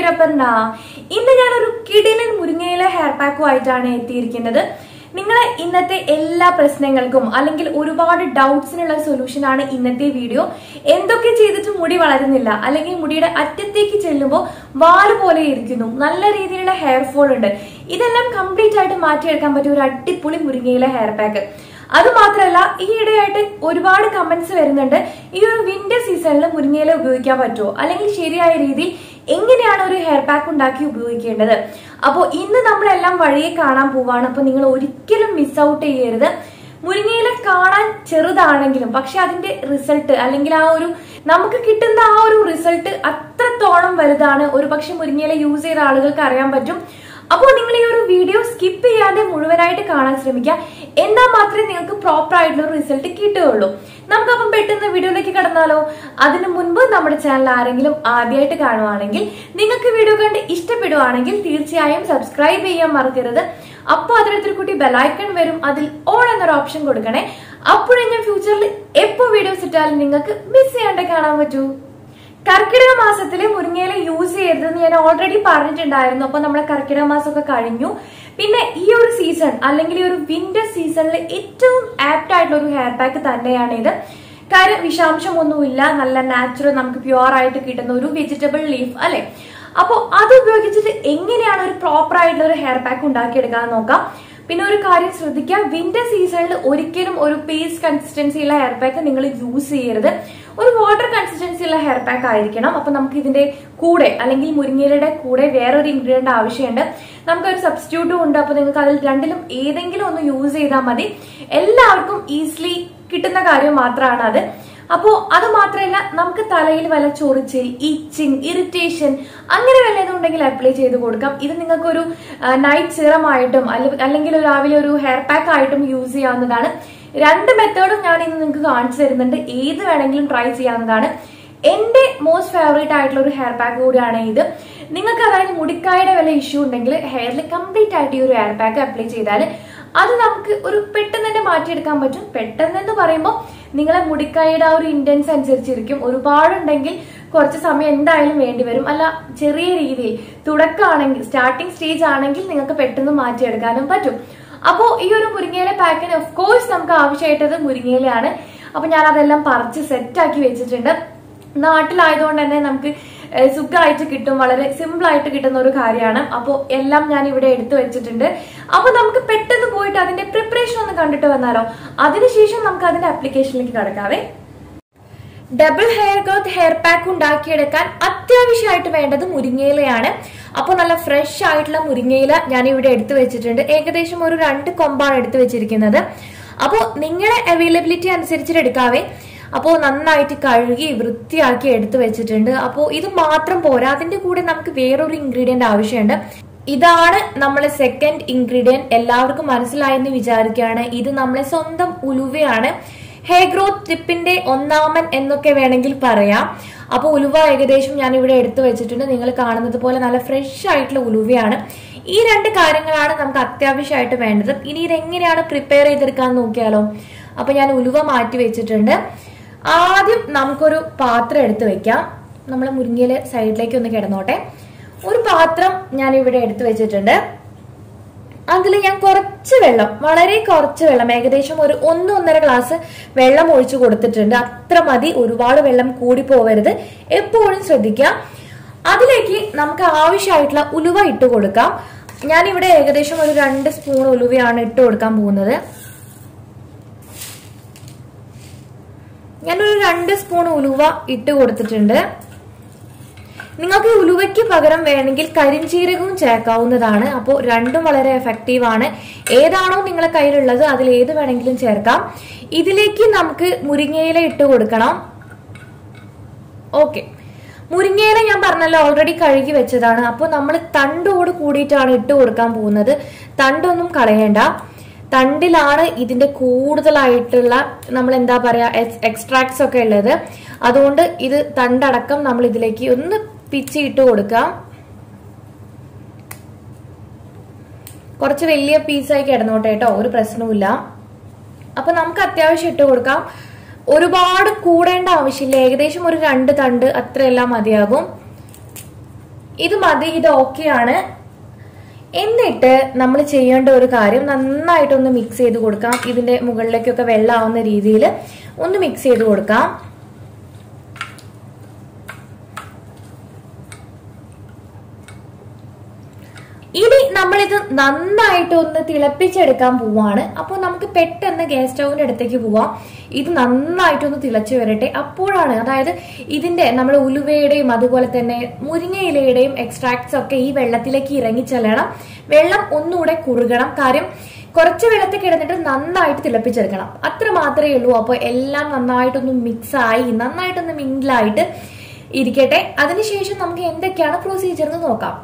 വീടപ്പറിന ഇന്ന് ഞാനൊരു കിടിലൻ മുരിങ്ങയില ഹെയർ പാക്കുമായിട്ടാണ് എത്തിയിരിക്കുന്നത് നിങ്ങളെ ഇന്നത്തെ എല്ലാ പ്രശ്നങ്ങൾക്കും അല്ലെങ്കിൽ ഒരുപാട് ഡൗട്ട്സിനുള്ള സൊല്യൂഷൻ ആണ് ഇന്നത്തെ വീഡിയോ എന്തൊക്കെ ചെയ്തിട്ട് മുടി വളരുന്നില്ല അല്ലെങ്കിൽ മുടിയുടെ അറ്റത്തേക്ക് ചെല്ലുമ്പോൾ വാല് പോലെ ഇരിക്കുന്നു നല്ല രീതിയിലുള്ള ഹെയർ ഫോൾ ഉണ്ട് ഇതെല്ലാം കംപ്ലീറ്റ് ആയിട്ട് മാറ്റിയെടുക്കാൻ പറ്റിയ ഒരു അടിപൊളി മുരിങ്ങയില ഹെയർ പാക്ക് അത് മാത്രമല്ല ഈ ഇടയായിട്ട് ഒരുപാട് കമന്റ്സ് വരുന്നുണ്ട് ഈ ഒരു വിന്റർ സീസണിൽ മുരിങ്ങയില ഉപയോഗിക്കാൻ പറ്റുമോ അല്ലെങ്കിൽ ശരിയായ രീതിയിൽ എങ്ങനെയാണ് ഒരു ഹെയർ പാക്ക് ഉണ്ടാക്കി ഉപയോഗിക്കേണ്ടത് അപ്പോൾ ഇന്ന് നമ്മളെല്ലാം വഴിയെ കാണാൻ പോവാണ് അപ്പോൾ നിങ്ങൾ ഒരിക്കലും മിസ് ഔട്ട് ചെയ്യരുത് മുരിങ്ങയില കാണാൻ ചെറുതാണെങ്കിലും പക്ഷെ അതിന്റെ റിസൾട്ട് അല്ലെങ്കിൽ ആ ഒരു നമുക്ക് കിട്ടുന്ന ആ ഒരു റിസൾട്ട് അത്രത്തോളം വലുതാണ് ഒരു പക്ഷെ മുരിങ്ങയില യൂസ് ചെയ്ത ആളുകൾക്ക് അറിയാൻ പറ്റും അപ്പോൾ നിങ്ങൾ ഈ ഒരു വീഡിയോ സ്കിപ്പ് ചെയ്യാതെ മുഴുവനായിട്ട് കാണാൻ ശ്രമിക്കുക എന്നാൽ മാത്രമേ നിങ്ങൾക്ക് പ്രോപ്പർ ആയിട്ടുള്ള ഒരു റിസൾട്ട് കിട്ടുകയുള്ളൂ നമുക്കപ്പം പെട്ടെന്ന് വീഡിയോയിലേക്ക് കടന്നാലോ അതിനു മുൻപ് നമ്മുടെ ചാനൽ ആരെങ്കിലും ആദ്യമായിട്ട് കാണുവാണെങ്കിൽ നിങ്ങൾക്ക് വീഡിയോ കണ്ട് ഇഷ്ടപ്പെടുവാണെങ്കിൽ തീർച്ചയായും സബ്സ്ക്രൈബ് ചെയ്യാൻ മറക്കരുത് അപ്പോൾ അതിനകത്തൊരു കുട്ടി ബെലൈക്കൺ വരും അതിൽ ഓൾ എന്നൊരു ഓപ്ഷൻ കൊടുക്കണേ അപ്പോഴേ ഞാൻ ഫ്യൂച്ചറിൽ എപ്പോൾ വീഡിയോസ് ഇട്ടാലും നിങ്ങൾക്ക് മിസ് ചെയ്യാണ്ട് കാണാൻ പറ്റൂ കർക്കിടക മാസത്തില് മുരിങ്ങയില യൂസ് ചെയ്യരുതെന്ന് ഞാൻ ഓൾറെഡി പറഞ്ഞിട്ടുണ്ടായിരുന്നു അപ്പൊ നമ്മളെ കർക്കിടക മാസമൊക്കെ കഴിഞ്ഞു പിന്നെ ഈ ഒരു സീസൺ അല്ലെങ്കിൽ ഈ ഒരു വിന്റർ സീസണിൽ ഏറ്റവും ആപ്റ്റ് ആയിട്ടുള്ള ഒരു ഹെയർ പാക്ക് തന്നെയാണ് ഇത് കാര്യം വിഷാംശമൊന്നുമില്ല നല്ല നാച്ചുറൽ നമുക്ക് പ്യുവർ ആയിട്ട് കിട്ടുന്ന ഒരു വെജിറ്റബിൾ ലീഫ് അല്ലെ അപ്പോൾ അത് ഉപയോഗിച്ചിട്ട് എങ്ങനെയാണ് ഒരു പ്രോപ്പർ ആയിട്ടുള്ള ഒരു ഹെയർ പാക്ക് ഉണ്ടാക്കിയെടുക്കാൻ നോക്കാം പിന്നെ ഒരു കാര്യം ശ്രദ്ധിക്കുക വിന്റർ സീസണിൽ ഒരിക്കലും ഒരു പേസ്റ്റ് കൺസിസ്റ്റൻസി ഉള്ള ഹെയർ പാക്ക് നിങ്ങൾ യൂസ് ചെയ്യരുത് ഒരു വാട്ടർ കൺസിസ്റ്റൻസി ഉള്ള ഹെയർ പാക്ക് ആയിരിക്കണം അപ്പൊ നമുക്ക് ഇതിന്റെ കൂടെ അല്ലെങ്കിൽ മുരിങ്ങയിലയുടെ കൂടെ വേറൊരു ഇൻഗ്രീഡിയന്റ് ആവശ്യമുണ്ട് നമുക്കൊരു സബ്സ്റ്റിറ്റ്യൂട്ടും ഉണ്ട് അപ്പൊ നിങ്ങൾക്ക് അതിൽ രണ്ടിലും ഏതെങ്കിലും ഒന്ന് യൂസ് ചെയ്താൽ മതി എല്ലാവർക്കും ഈസിലി കിട്ടുന്ന കാര്യം മാത്രമാണ് അത് അപ്പോ അത് മാത്രമല്ല നമുക്ക് തലയിൽ വല്ല ചൊറിച്ചിൽ ഇച്ചിങ് ഇറിറ്റേഷൻ അങ്ങനെ വല്ലതും ഉണ്ടെങ്കിൽ അപ്ലൈ ചെയ്ത് കൊടുക്കാം ഇത് നിങ്ങൾക്ക് ഒരു നൈറ്റ് സിറം ആയിട്ടും അല്ല- അല്ലെങ്കിൽ ഒരു രാവിലെ ഒരു ഹെയർ പാക്ക് ആയിട്ടും യൂസ് ചെയ്യാവുന്നതാണ് രണ്ട് മെത്തേഡും ഞാൻ ഇന്ന് നിങ്ങൾക്ക് കാണിച്ചു തരുന്നുണ്ട് ഏത് വേണമെങ്കിലും ട്രൈ ചെയ്യാവുന്നതാണ് എന്റെ മോസ്റ്റ് ഫേവറേറ്റ് ആയിട്ടുള്ള ഒരു ഹെയർ പാക്ക് കൂടിയാണ് ഇത് നിങ്ങൾക്ക് അതായത് മുടിക്കായുടെ വല്ല ഇഷ്യൂ ഉണ്ടെങ്കിൽ ഹെയറിൽ കംപ്ലീറ്റ് ആയിട്ട് ഈ ഒരു ഹെയർ പാക്ക് അപ്ലൈ ചെയ്താൽ അത് നമുക്ക് ഒരു പെട്ടെന്ന് തന്നെ മാറ്റിയെടുക്കാൻ പറ്റും പെട്ടെന്ന് എന്ന് പറയുമ്പോൾ നിങ്ങളെ മുടിക്കായുടെ ആ ഒരു ഇന്റൻസ് അനുസരിച്ചിരിക്കും ഒരുപാടുണ്ടെങ്കിൽ കുറച്ച് സമയം എന്തായാലും വേണ്ടി വരും അല്ല ചെറിയ രീതിയിൽ തുടക്കമാണെങ്കിൽ സ്റ്റാർട്ടിംഗ് സ്റ്റേജ് ആണെങ്കിൽ നിങ്ങൾക്ക് പെട്ടെന്ന് മാറ്റിയെടുക്കാനും പറ്റും അപ്പോൾ ഈ ഒരു മുരിങ്ങയില പാക്കിന് ഓഫ് കോഴ്സ് നമുക്ക് ആവശ്യമായിട്ടത് മുരിങ്ങയിലയാണ് അപ്പൊ ഞാൻ അതെല്ലാം പറിച്ച് സെറ്റ് ആക്കി വെച്ചിട്ടുണ്ട് നാട്ടിലായതുകൊണ്ട് തന്നെ നമുക്ക് ഏഹ്, സുഖമായിട്ട് കിട്ടും വളരെ സിമ്പിൾ ആയിട്ട് കിട്ടുന്ന ഒരു കാര്യമാണ് അപ്പോൾ എല്ലാം ഞാൻ ഇവിടെ എടുത്തു വെച്ചിട്ടുണ്ട് അപ്പൊ നമുക്ക് പെട്ടെന്ന് പോയിട്ട് അതിന്റെ പ്രിപ്പറേഷൻ ഒന്ന് കണ്ടിട്ട് വന്നാലോ അതിനുശേഷം നമുക്ക് അതിന്റെ ആപ്ലിക്കേഷനിലേക്ക് കടക്കാവേ double hair growth hair pack ഉണ്ടാക്കിയെടുക്കാൻ അത്യാവശ്യമായിട്ട് വേണ്ടത് മുരിങ്ങയിലയാണ് അപ്പോൾ നല്ല ഫ്രഷ് ആയിട്ടുള്ള മുരിങ്ങയില ഞാൻ ഇവിടെ എടുത്തു വെച്ചിട്ടുണ്ട് ഏകദേശം ഒരു രണ്ട് കൊമ്പാണ് എടുത്തു വെച്ചിരിക്കുന്നത് അപ്പോൾ നിങ്ങളുടെ അവൈലബിലിറ്റി അനുസരിച്ചിട്ട് എടുക്കാവേ അപ്പോൾ നന്നായിട്ട് കഴുകി വൃത്തിയാക്കി എടുത്തു വെച്ചിട്ടുണ്ട് അപ്പോൾ ഇത് മാത്രം പോരാ അതിന്റെ കൂടെ നമുക്ക് വേറൊരു ഇൻഗ്രീഡിയന്റ് ആവശ്യമുണ്ട് ഇതാണ് നമ്മളെ സെക്കൻഡ് ഇൻഗ്രീഡിയന്റ് എല്ലാവർക്കും മനസ്സിലായെന്ന് വിചാരിക്കുകയാണ് ഇത് നമ്മളെ സ്വന്തം ഉലുവയാണ് ഹെയർ ഗ്രോത്ത് ടിപ്പിന്റെ ഒന്നാമൻ എന്നൊക്കെ വേണമെങ്കിൽ പറയാം അപ്പോൾ ഉലുവ ഏകദേശം ഞാൻ ഇവിടെ എടുത്തു വെച്ചിട്ടുണ്ട് നിങ്ങൾ കാണുന്നത് പോലെ നല്ല ഫ്രഷ് ആയിട്ടുള്ള ഉലുവയാണ് ഈ രണ്ട് കാര്യങ്ങളാണ് നമുക്ക് അത്യാവശ്യമായിട്ട് വേണ്ടത് ഇനി ഇതെങ്ങനെയാണ് പ്രിപ്പയർ ചെയ്തെടുക്കാൻ നോക്കിയാലോ അപ്പൊ ഞാൻ ഉലുവ മാറ്റി വെച്ചിട്ടുണ്ട് ആദ്യം നമുക്കൊരു പാത്രം എടുത്ത് വെക്കാം നമ്മൾ മുരിങ്ങയില് സൈഡിലേക്ക് ഒന്ന് കിടന്നോട്ടെ ഒരു പാത്രം ഞാൻ ഇവിടെ എടുത്തു വെച്ചിട്ടുണ്ട് അതിൽ ഞാൻ കുറച്ച് വെള്ളം വളരെ കുറച്ച് വെള്ളം ഏകദേശം ഒരു ഒന്ന് ഒന്നര ഗ്ലാസ് വെള്ളം ഒഴിച്ചു കൊടുത്തിട്ടുണ്ട് അത്ര മതി ഒരുപാട് വെള്ളം കൂടി പോവരുത് എപ്പോഴും ശ്രദ്ധിക്കുക അതിലേക്ക് നമുക്ക് ആവശ്യമായിട്ടുള്ള ഉലുവ ഇട്ട് കൊടുക്കാം ഞാനിവിടെ ഏകദേശം ഒരു രണ്ട് സ്പൂൺ ഉലുവയാണ് ഇട്ട് കൊടുക്കാൻ പോകുന്നത് ഞാനൊരു രണ്ട് സ്പൂൺ ഉലുവ ഇട്ട് കൊടുത്തിട്ടുണ്ട് നിങ്ങൾക്ക് ഈ ഉലുവയ്ക്ക് പകരം വേണമെങ്കിൽ കരിഞ്ചീരകവും ചേർക്കാവുന്നതാണ് അപ്പോൾ രണ്ടും വളരെ എഫക്റ്റീവ് ആണ് ഏതാണോ നിങ്ങളെ കയ്യിലുള്ളത് അതിൽ ഏത് വേണമെങ്കിലും ചേർക്കാം ഇതിലേക്ക് നമുക്ക് മുരിങ്ങയില ഇട്ട് കൊടുക്കണം ഓക്കെ മുരിങ്ങയില ഞാൻ പറഞ്ഞല്ലോ ഓൾറെഡി കഴുകി വെച്ചതാണ് അപ്പോൾ നമ്മൾ തണ്ടോട് കൂടിയിട്ടാണ് ഇട്ട് കൊടുക്കാൻ പോകുന്നത് തണ്ടൊന്നും കളയണ്ട തണ്ടിലാണ് ഇതിന്റെ കൂടുതലായിട്ടുള്ള നമ്മൾ എന്താ പറയാ എക്സ്ട്രാക്ട്സ് ഒക്കെ ഉള്ളത് അതുകൊണ്ട് ഇത് തണ്ടടക്കം നമ്മൾ ഇതിലേക്ക് ഒന്ന് പിച്ചി ഇട്ട് കൊടുക്കാം കുറച്ച് വലിയ പീസായി കിടന്നോട്ടെ കേട്ടോ ഒരു പ്രശ്നവുമില്ല അപ്പൊ നമുക്ക് അത്യാവശ്യം ഇട്ട് കൊടുക്കാം ഒരുപാട് കൂടേണ്ട ആവശ്യമില്ല ഏകദേശം ഒരു രണ്ട് തണ്ട് അത്രയെല്ലാം മതിയാകും ഇത് മതി ഇത് ഓക്കെയാണ് എന്നിട്ട് നമ്മൾ ചെയ്യേണ്ട ഒരു കാര്യം നന്നായിട്ടൊന്ന് മിക്സ് ചെയ്ത് കൊടുക്കാം ഇതിന്റെ മുകളിലേക്കൊക്കെ വെള്ളമാവുന്ന രീതിയിൽ ഒന്ന് മിക്സ് ചെയ്ത് കൊടുക്കാം ഇനി നമ്മളിത് നന്നായിട്ട് ഒന്ന് തിളപ്പിച്ചെടുക്കാൻ പോവാണ് അപ്പോൾ നമുക്ക് പെട്ടെന്ന് ഗ്യാസ് സ്റ്റൗവിന്റെ അടുത്തേക്ക് പോവാം ഇത് നന്നായിട്ടൊന്ന് തിളച്ചു വരട്ടെ അപ്പോഴാണ് അതായത് ഇതിന്റെ നമ്മൾ ഉലുവയുടെയും അതുപോലെ തന്നെ മുരിങ്ങയിലയുടെയും എക്സ്ട്രാക്ട്സ് ഒക്കെ ഈ വെള്ളത്തിലേക്ക് ഇറങ്ങി ചെല്ലണം വെള്ളം ഒന്നുകൂടെ കുറുകണം കാര്യം കുറച്ച് വെള്ളത്തിൽ കിടന്നിട്ട് നന്നായിട്ട് തിളപ്പിച്ചെടുക്കണം അത്ര മാത്രമേ ഉള്ളൂ അപ്പോൾ എല്ലാം നന്നായിട്ടൊന്ന് മിക്സ് ആയി നന്നായിട്ടൊന്ന് മിങ്കിളായിട്ട് ഇരിക്കട്ടെ അതിനുശേഷം നമുക്ക് എന്തൊക്കെയാണ് പ്രൊസീജിയർ എന്ന് നോക്കാം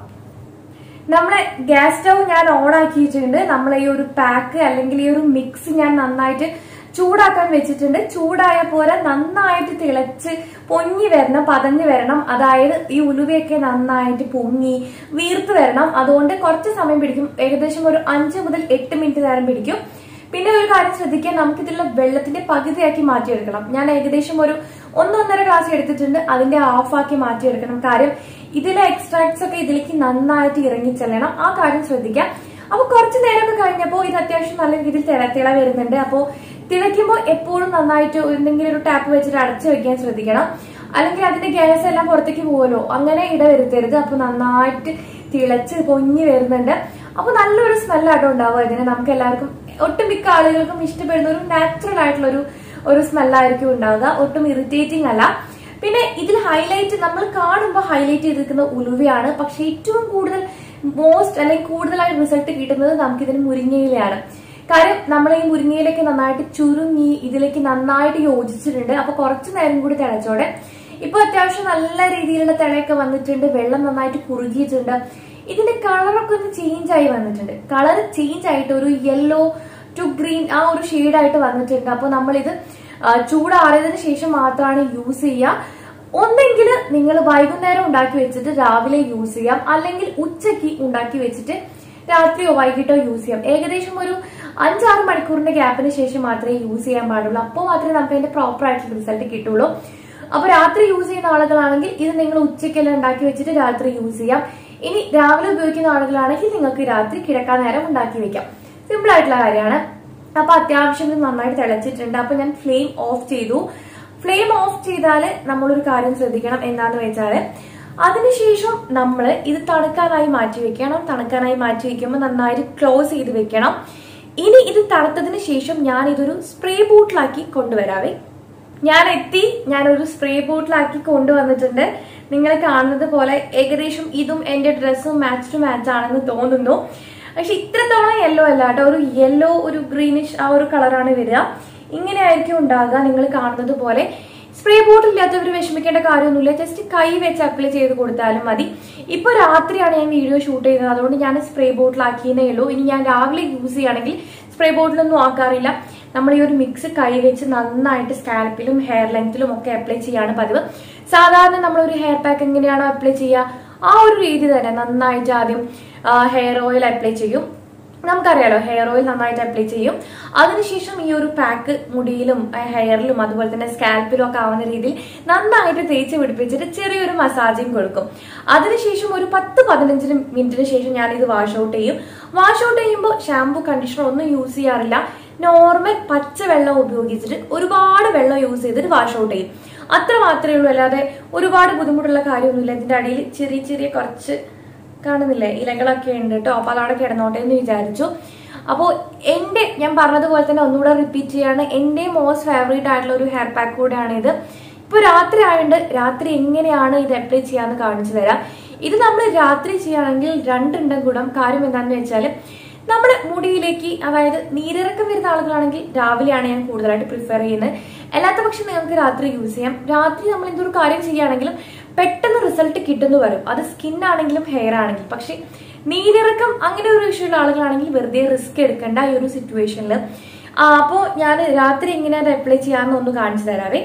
നമ്മളെ ഗ്യാസ് സ്റ്റൗ ഞാൻ ഓൺ ആക്കിയിട്ടുണ്ട് നമ്മൾ ഈ ഒരു പാക്ക് അല്ലെങ്കിൽ ഈ ഒരു മിക്സ് ഞാൻ നന്നായിട്ട് ചൂടാക്കാൻ വെച്ചിട്ടുണ്ട് ചൂടായ പോലെ നന്നായിട്ട് തിളച്ച് പൊങ്ങി വരണം പതഞ്ഞു വരണം അതായത് ഈ ഉലുവയൊക്കെ നന്നായിട്ട് പൊങ്ങി വീർത്ത് വരണം അതുകൊണ്ട് കുറച്ച് സമയം പിടിക്കും ഏകദേശം ഒരു അഞ്ച് മുതൽ എട്ട് മിനിറ്റ് നേരം പിടിക്കും പിന്നെ ഒരു കാര്യം ശ്രദ്ധിക്കാൻ നമുക്ക് ഇതിലുള്ള വെള്ളത്തിന്റെ പകുതിയാക്കി മാറ്റിയെടുക്കണം ഞാൻ ഏകദേശം ഒരു ഒന്നൊന്നര ഗ്ലാസ് എടുത്തിട്ടുണ്ട് അതിന്റെ ഹാഫ് ആക്കി മാറ്റിയെടുക്കണം കാര്യം ഇതിലെ എക്സ്ട്രാക്ട്സ് ഒക്കെ ഇതിലേക്ക് നന്നായിട്ട് ഇറങ്ങി ചെല്ലണം ആ കാര്യം ശ്രദ്ധിക്കാം അപ്പൊ കുറച്ച് നേരമൊക്കെ കഴിഞ്ഞപ്പോൾ ഇത് അത്യാവശ്യം നല്ല രീതിയിൽ തിള തിള വരുന്നുണ്ട് അപ്പോൾ തിളയ്ക്കുമ്പോൾ എപ്പോഴും നന്നായിട്ട് എന്തെങ്കിലും ഒരു ടാപ്പ് വെച്ചിട്ട് അടച്ചു വെക്കാൻ ശ്രദ്ധിക്കണം അല്ലെങ്കിൽ അതിന്റെ ഗ്യാസ് എല്ലാം പുറത്തേക്ക് പോകുമല്ലോ അങ്ങനെ ഇട വരുത്തരുത് അപ്പൊ നന്നായിട്ട് തിളച്ച് പൊങ്ങി വരുന്നുണ്ട് അപ്പൊ നല്ലൊരു സ്മെല്ലാട്ടോ ഉണ്ടാവുക ഇതിന് നമുക്ക് എല്ലാവർക്കും ഒട്ടുമിക്ക ആളുകൾക്കും ഇഷ്ടപ്പെടുന്ന ഒരു നാച്ചുറൽ ആയിട്ടുള്ള ഒരു ഒരു സ്മെല്ലായിരിക്കും ഉണ്ടാവുക ഒട്ടും ഇറിറ്റേറ്റിംഗ് അല്ല പിന്നെ ഇതിൽ ഹൈലൈറ്റ് നമ്മൾ കാണുമ്പോൾ ഹൈലൈറ്റ് ചെയ്തിരിക്കുന്ന ഉലുവയാണ് പക്ഷെ ഏറ്റവും കൂടുതൽ മോസ്റ്റ് അല്ലെങ്കിൽ കൂടുതലായി റിസൾട്ട് കിട്ടുന്നത് നമുക്ക് ഇതിന് മുരിങ്ങയിലയാണ് കാര്യം നമ്മൾ ഈ മുരിങ്ങയിലേക്ക് നന്നായിട്ട് ചുരുങ്ങി ഇതിലേക്ക് നന്നായിട്ട് യോജിച്ചിട്ടുണ്ട് അപ്പൊ കുറച്ചു നേരം കൂടി തിളച്ചോടെ ഇപ്പൊ അത്യാവശ്യം നല്ല രീതിയിലുള്ള തിളയൊക്കെ വന്നിട്ടുണ്ട് വെള്ളം നന്നായിട്ട് കുറുകിയിട്ടുണ്ട് ഇതിന്റെ കളറൊക്കെ ഒന്ന് ചേഞ്ച് ആയി വന്നിട്ടുണ്ട് കളർ ചേഞ്ച് ആയിട്ട് ഒരു യെല്ലോ ടു ഗ്രീൻ ആ ഒരു ഷെയ്ഡായിട്ട് വന്നിട്ടുണ്ട് അപ്പൊ നമ്മളിത് ചൂടാറിയതിനു ശേഷം മാത്രമാണ് യൂസ് ചെയ്യുക ഒന്നെങ്കിൽ നിങ്ങൾ വൈകുന്നേരം ഉണ്ടാക്കി വെച്ചിട്ട് രാവിലെ യൂസ് ചെയ്യാം അല്ലെങ്കിൽ ഉച്ചയ്ക്ക് ഉണ്ടാക്കി വെച്ചിട്ട് രാത്രിയോ വൈകിട്ടോ യൂസ് ചെയ്യാം ഏകദേശം ഒരു അഞ്ചാറ് മണിക്കൂറിന്റെ ഗ്യാപ്പിന് ശേഷം മാത്രമേ യൂസ് ചെയ്യാൻ പാടുള്ളൂ അപ്പോൾ മാത്രമേ നമുക്ക് അതിന്റെ പ്രോപ്പർ ആയിട്ടുള്ള റിസൾട്ട് കിട്ടുള്ളൂ അപ്പൊ രാത്രി യൂസ് ചെയ്യുന്ന ആളുകളാണെങ്കിൽ ഇത് നിങ്ങൾ ഉച്ചയ്ക്കെല്ലാം ഉണ്ടാക്കി വെച്ചിട്ട് രാത്രി യൂസ് ചെയ്യാം ഇനി രാവിലെ ഉപയോഗിക്കുന്ന ആളുകളാണെങ്കിൽ നിങ്ങൾക്ക് രാത്രി കിടക്കാൻ നേരം ഉണ്ടാക്കി വെക്കാം സിമ്പിൾ ആയിട്ടുള്ള കാര്യമാണ് അപ്പൊ അത്യാവശ്യം ഇത് നന്നായിട്ട് തിളച്ചിട്ടുണ്ട് അപ്പൊ ഞാൻ ഫ്ലെയിം ഓഫ് ചെയ്തു ഫ്ലെയിം ഓഫ് ചെയ്താൽ നമ്മളൊരു കാര്യം ശ്രദ്ധിക്കണം എന്താന്ന് വെച്ചാല് അതിനുശേഷം നമ്മൾ ഇത് തണുക്കാനായി മാറ്റി വെക്കണം തണുക്കാനായി മാറ്റി വെക്കുമ്പോൾ നന്നായിട്ട് ക്ലോസ് ചെയ്ത് വെക്കണം ഇനി ഇത് തണുത്തതിന് ശേഷം ഞാൻ ഇതൊരു സ്പ്രേ ബോട്ടിലാക്കി കൊണ്ടുവരാവേ ഞാൻ എത്തി ഞാനൊരു സ്പ്രേ ബോട്ടിലാക്കി കൊണ്ടുവന്നിട്ടുണ്ട് നിങ്ങൾ കാണുന്നത് പോലെ ഏകദേശം ഇതും എന്റെ ഡ്രസ്സും മാച്ച് ടു മാച്ച് ആണെന്ന് തോന്നുന്നു പക്ഷെ ഇത്രത്തോളം യെല്ലോ അല്ല കേട്ടോ ഒരു യെല്ലോ ഒരു ഗ്രീനിഷ് ആ ഒരു കളറാണ് വരിക ഇങ്ങനെ ആയിരിക്കും ഉണ്ടാകുക നിങ്ങൾ കാണുന്നത് പോലെ സ്പ്രേ ബോട്ടിൽ ഇല്ലാത്തവർ വിഷമിക്കേണ്ട കാര്യമൊന്നുമില്ല ജസ്റ്റ് കൈ വെച്ച് അപ്ലൈ ചെയ്ത് കൊടുത്താലും മതി ഇപ്പൊ രാത്രിയാണ് ഞാൻ വീഡിയോ ഷൂട്ട് ചെയ്യുന്നത് അതുകൊണ്ട് ഞാൻ സ്പ്രേ ബോട്ടിലാക്കിയേ ഉള്ളൂ ഇനി ഞാൻ രാവിലെ യൂസ് ചെയ്യുകയാണെങ്കിൽ സ്പ്രേ ബോട്ടിലൊന്നും ആക്കാറില്ല നമ്മൾ ഈ ഒരു മിക്സ് കൈ വെച്ച് നന്നായിട്ട് സ്കാൽപ്പിലും ഹെയർ ലെങ്ത്തിലും ഒക്കെ അപ്ലൈ ചെയ്യാണ് പതിവ് സാധാരണ നമ്മൾ ഒരു ഹെയർ പാക്ക് എങ്ങനെയാണോ അപ്ലൈ ചെയ്യുക ആ ഒരു രീതി തന്നെ നന്നായിട്ട് ആദ്യം ഹെയർ ഓയിൽ അപ്ലൈ ചെയ്യും നമുക്കറിയാലോ ഹെയർ ഓയിൽ നന്നായിട്ട് അപ്ലൈ ചെയ്യും അതിനുശേഷം ഈ ഒരു പാക്ക് മുടിയിലും ഹെയറിലും അതുപോലെ തന്നെ സ്കാൽപ്പിലും ഒക്കെ ആവുന്ന രീതിയിൽ നന്നായിട്ട് തേച്ച് പിടിപ്പിച്ചിട്ട് ചെറിയൊരു മസാജിങ് കൊടുക്കും അതിനുശേഷം ഒരു പത്ത് പതിനഞ്ചിന് മിനിറ്റിന് ശേഷം ഞാൻ ഇത് വാഷ് ഔട്ട് ചെയ്യും വാഷ് ഔട്ട് ചെയ്യുമ്പോൾ ഷാമ്പു കണ്ടീഷണർ ഒന്നും യൂസ് ചെയ്യാറില്ല നോർമൽ പച്ച വെള്ളം ഉപയോഗിച്ചിട്ട് ഒരുപാട് വെള്ളം യൂസ് ചെയ്തിട്ട് വാഷ് ഔട്ട് ചെയ്യും അത്ര മാത്രമേ ഉള്ളൂ അല്ലാതെ ഒരുപാട് ബുദ്ധിമുട്ടുള്ള കാര്യമൊന്നുമില്ല ഇതിന്റെ അടിയിൽ ചെറിയ ചെറിയ കുറച്ച് കാണുന്നില്ലേ ഇലകളൊക്കെ ഉണ്ട് കേട്ടോ അപ്പൊ അതവിടെ കിടന്നോട്ടെ എന്ന് വിചാരിച്ചു അപ്പോൾ എന്റെ ഞാൻ പറഞ്ഞതുപോലെ തന്നെ ഒന്നുകൂടെ റിപ്പീറ്റ് ചെയ്യാണ് എന്റെ മോസ്റ്റ് ഫേവറേറ്റ് ആയിട്ടുള്ള ഒരു ഹെയർ പാക്ക് കൂടെയാണ് ഇത് ഇപ്പൊ രാത്രി ആയതുകൊണ്ട് രാത്രി എങ്ങനെയാണ് ഇത് അപ്ലൈ ചെയ്യാന്ന് കാണിച്ചു തരാം ഇത് നമ്മൾ രാത്രി ചെയ്യുകയാണെങ്കിൽ രണ്ടുണ്ട് ഗുണം കാര്യം എന്താണെന്ന് വെച്ചാൽ നമ്മുടെ മുടിയിലേക്ക് അതായത് നീരിറക്കം വരുന്ന ആളുകളാണെങ്കിൽ രാവിലെയാണ് ഞാൻ കൂടുതലായിട്ട് പ്രിഫർ ചെയ്യുന്നത് അല്ലാത്ത പക്ഷം നിങ്ങൾക്ക് രാത്രി യൂസ് ചെയ്യാം രാത്രി നമ്മൾ എന്തൊരു കാര്യം ചെയ്യുകയാണെങ്കിലും പെട്ടെന്ന് റിസൾട്ട് കിട്ടുന്നു വരും അത് സ്കിൻ ആണെങ്കിലും ഹെയർ ആണെങ്കിലും പക്ഷെ നീരിറക്കം അങ്ങനെ ഒരു ഇഷ്യൂ ഉള്ള ആളുകളാണെങ്കിൽ വെറുതെ റിസ്ക് എടുക്കേണ്ട ഈ ഒരു സിറ്റുവേഷനിൽ അപ്പോൾ ഞാൻ രാത്രി എങ്ങനെ അത് അപ്ലൈ ചെയ്യാമെന്ന് ഒന്ന് കാണിച്ചു തരാവേ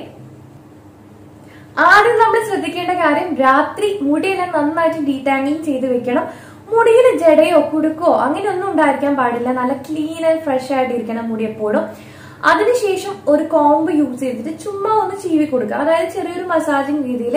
ആദ്യം നമ്മൾ ശ്രദ്ധിക്കേണ്ട കാര്യം രാത്രി മുടിയെല്ലാം നന്നായിട്ട് ഡീടാങ്കിങ് ചെയ്ത് വെക്കണം മുടിയിൽ ജടയോ കുടുക്കോ അങ്ങനെ ഒന്നും ഉണ്ടായിരിക്കാൻ പാടില്ല നല്ല ക്ലീൻ ആൻഡ് ഫ്രഷ് ആയിട്ട് ഇരിക്കണം മുടി എപ്പോഴും അതിനുശേഷം ഒരു കോംബ് യൂസ് ചെയ്തിട്ട് ചുമ്മാ ഒന്ന് ചീവി കൊടുക്കുക അതായത് ചെറിയൊരു മസാജിങ് രീതിയിൽ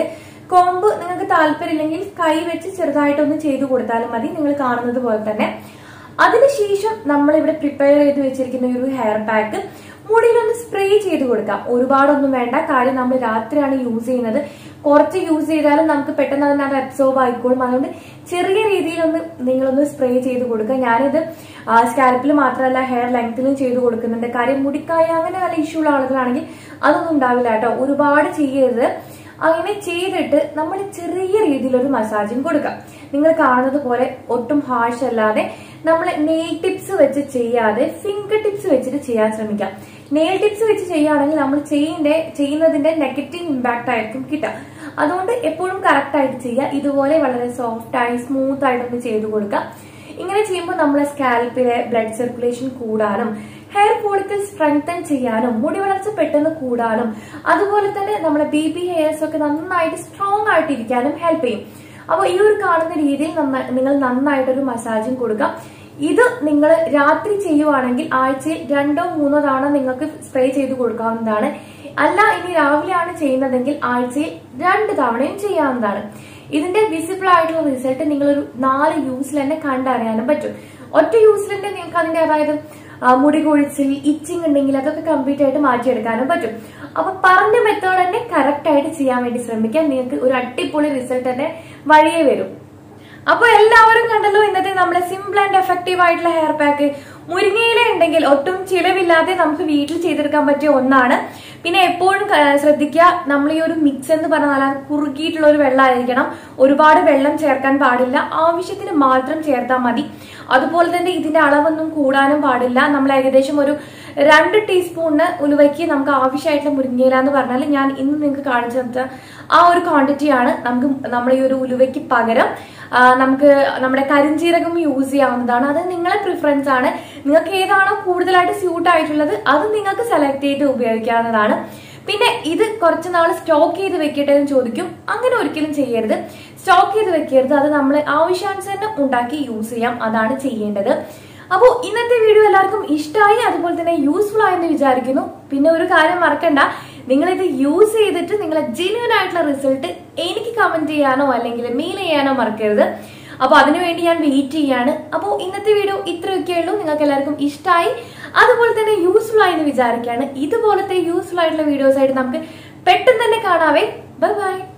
കോമ്പ് നിങ്ങൾക്ക് താല്പര്യമില്ലെങ്കിൽ കൈ വെച്ച് ചെറുതായിട്ടൊന്ന് ചെയ്തു കൊടുത്താലും മതി നിങ്ങൾ കാണുന്നത് പോലെ തന്നെ അതിനുശേഷം നമ്മൾ ഇവിടെ പ്രിപ്പയർ ചെയ്ത് വെച്ചിരിക്കുന്ന ഒരു ഹെയർ പാക്ക് മുടിയിലൊന്ന് സ്പ്രേ ചെയ്ത് കൊടുക്കാം ഒരുപാടൊന്നും വേണ്ട കാര്യം നമ്മൾ രാത്രിയാണ് യൂസ് ചെയ്യുന്നത് കുറച്ച് യൂസ് ചെയ്താലും നമുക്ക് പെട്ടെന്ന് തന്നെ അത് അബ്സോർബ് ആയിക്കോളും അതുകൊണ്ട് ചെറിയ രീതിയിലൊന്ന് നിങ്ങളൊന്ന് സ്പ്രേ ചെയ്ത് കൊടുക്കുക ഞാനിത് സ്കാൽപ്പിൽ മാത്രമല്ല ഹെയർ ലെങ്ത്തിലും ചെയ്ത് കൊടുക്കുന്നുണ്ട് കാര്യം മുടിക്കായ അങ്ങനെ നല്ല ഇഷ്യൂ ഉള്ള ആളുകളാണെങ്കിൽ അതൊന്നും ഉണ്ടാവില്ല കേട്ടോ ഒരുപാട് ചെയ്യരുത് അങ്ങനെ ചെയ്തിട്ട് നമ്മൾ ചെറിയ രീതിയിലൊരു മസാജിങ് കൊടുക്കാം നിങ്ങൾ കാണുന്നത് പോലെ ഒട്ടും ഹാഷ് അല്ലാതെ നമ്മൾ നെയിൽ ടിപ്സ് വെച്ച് ചെയ്യാതെ ഫിംഗർ ടിപ്സ് വെച്ചിട്ട് ചെയ്യാൻ ശ്രമിക്കാം നെയിൽ ടിപ്സ് വെച്ച് ചെയ്യുകയാണെങ്കിൽ നമ്മൾ ചെയ്യേണ്ട ചെയ്യുന്നതിന്റെ നെഗറ്റീവ് ഇമ്പാക്ട് ആയിരിക്കും കിട്ടുക അതുകൊണ്ട് എപ്പോഴും കറക്റ്റ് ആയിട്ട് ചെയ്യുക ഇതുപോലെ വളരെ സോഫ്റ്റ് ആയി സ്മൂത്ത് ആയിട്ടൊന്ന് ചെയ്തു കൊടുക്കുക ഇങ്ങനെ ചെയ്യുമ്പോൾ നമ്മളെ സ്കാൽപ്പിലെ ബ്ലഡ് സർക്കുലേഷൻ കൂടാനും ഹെയർ ഫോളിക്കൽ സ്ട്രെങ്തൻ ചെയ്യാനും മുടി വളർച്ച പെട്ടെന്ന് കൂടാനും അതുപോലെ തന്നെ നമ്മുടെ ബേബി ഹെയർസ് ഒക്കെ നന്നായിട്ട് സ്ട്രോങ് ആയിട്ട് ഇരിക്കാനും ഹെൽപ്പ് ചെയ്യും അപ്പോൾ ഈ ഒരു കാണുന്ന രീതിയിൽ നന്നാ- നിങ്ങൾ നന്നായിട്ടൊരു മസാജിങ് കൊടുക്കാം ഇത് നിങ്ങൾ രാത്രി ചെയ്യുവാണെങ്കിൽ ആഴ്ചയിൽ രണ്ടോ മൂന്നോ തവണ നിങ്ങൾക്ക് സ്പ്രേ ചെയ്ത് കൊടുക്കാവുന്നതാണ് അല്ല ഇനി രാവിലെയാണ് ചെയ്യുന്നതെങ്കിൽ ആഴ്ചയിൽ രണ്ട് തവണയും ചെയ്യാവുന്നതാണ് ഇതിന്റെ വിസിബിൾ ആയിട്ടുള്ള റിസൾട്ട് നിങ്ങളൊരു നാല് യൂസിൽ തന്നെ കണ്ടറിയാനും പറ്റും ഒറ്റ യൂസിൽ തന്നെ നിങ്ങൾക്ക് അതിന്റെ അതായത് ആ, മുടി കൊഴിച്ചിൽ ഇച്ചിങ് ഉണ്ടെങ്കിൽ അതൊക്കെ കംപ്ലീറ്റ് ആയിട്ട് മാറ്റിയെടുക്കാനും പറ്റും അപ്പൊ പറഞ്ഞ മെത്തേഡ് തന്നെ കറക്റ്റ് ആയിട്ട് ചെയ്യാൻ വേണ്ടി ശ്രമിക്കാം നിങ്ങൾക്ക് ഒരു അടിപൊളി റിസൾട്ട് തന്നെ വഴിയേ വരും അപ്പൊ എല്ലാവരും കണ്ടല്ലോ ഇന്നത്തെ നമ്മുടെ സിമ്പിൾ ആൻഡ് എഫക്റ്റീവ് ആയിട്ടുള്ള ഹെയർ പാക്ക് മുരിങ്ങയില ഉണ്ടെങ്കിൽ ഒട്ടും ചിലവില്ലാതെ നമുക്ക് വീട്ടിൽ ചെയ്തെടുക്കാൻ പറ്റിയ ഒന്നാണ് പിന്നെ എപ്പോഴും ക- ശ്രദ്ധിക്കുക നമ്മൾ ഈ ഒരു മിക്സ് എന്ന് പറഞ്ഞാൽ അത് കുറുകിയിട്ടുള്ള ഒരു വെള്ളമായിരിക്കണം ഒരുപാട് വെള്ളം ചേർക്കാൻ പാടില്ല ആവശ്യത്തിന് മാത്രം ചേർത്താൽ മതി അതുപോലെ തന്നെ ഇതിന്റെ അളവൊന്നും കൂടാനും പാടില്ല നമ്മൾ ഏകദേശം ഒരു രണ്ട് ടീസ്പൂണിന് ഉലുവയ്ക്ക് നമുക്ക് ആവശ്യമായിട്ടുള്ള മുരിങ്ങയില എന്ന് പറഞ്ഞാൽ ഞാൻ ഇന്ന് നിങ്ങൾക്ക് കാണിച്ചു തന്ന ആ ഒരു ക്വാണ്ടിറ്റിയാണ് നമുക്ക് നമ്മൾ ഈ ഒരു ഉലുവയ്ക്ക് പകരം ആ, നമുക്ക് നമ്മുടെ കരിഞ്ജീരകം യൂസ് ചെയ്യാവുന്നതാണ് അത് നിങ്ങളെ പ്രിഫറൻസ് ആണ് നിങ്ങൾക്ക് ഏതാണോ കൂടുതലായിട്ട് സ്യൂട്ട് ആയിട്ടുള്ളത് അത് നിങ്ങൾക്ക് സെലക്ട് ചെയ്ത് ഉപയോഗിക്കാവുന്നതാണ് പിന്നെ ഇത് കുറച്ച് നാൾ സ്റ്റോക്ക് ചെയ്ത് വെക്കട്ടെ എന്ന് ചോദിക്കും അങ്ങനെ ഒരിക്കലും ചെയ്യരുത് സ്റ്റോക്ക് ചെയ്ത് വെക്കരുത് അത് നമ്മൾ ആവശ്യാനുസരണം ഉണ്ടാക്കി യൂസ് ചെയ്യാം അതാണ് ചെയ്യേണ്ടത് അപ്പോൾ ഇന്നത്തെ വീഡിയോ എല്ലാവർക്കും ഇഷ്ടമായി അതുപോലെ തന്നെ യൂസ്ഫുൾ ആയെന്ന് വിചാരിക്കുന്നു പിന്നെ ഒരു കാര്യം മറക്കണ്ട നിങ്ങൾ ഇത് യൂസ് ചെയ്തിട്ട് നിങ്ങളെ ജെന്യൂൻ ആയിട്ടുള്ള റിസൾട്ട് എനിക്ക് കമന്റ് ചെയ്യാനോ അല്ലെങ്കിൽ മെയിൽ ചെയ്യാനോ മറക്കരുത് അപ്പോൾ അതിനുവേണ്ടി ഞാൻ വെയിറ്റ് ചെയ്യാണ് അപ്പോൾ ഇന്നത്തെ വീഡിയോ ഇത്രയൊക്കെ ഉള്ളൂ നിങ്ങൾക്ക് എല്ലാവർക്കും ഇഷ്ടമായി അതുപോലെ തന്നെ യൂസ്ഫുൾ ആയി എന്ന് വിചാരിക്കുകയാണ് ഇതുപോലത്തെ യൂസ്ഫുൾ ആയിട്ടുള്ള വീഡിയോസ് ആയിട്ട് നമുക്ക് പെട്ടെന്ന് തന്നെ കാണാവേ ബൈ ബൈ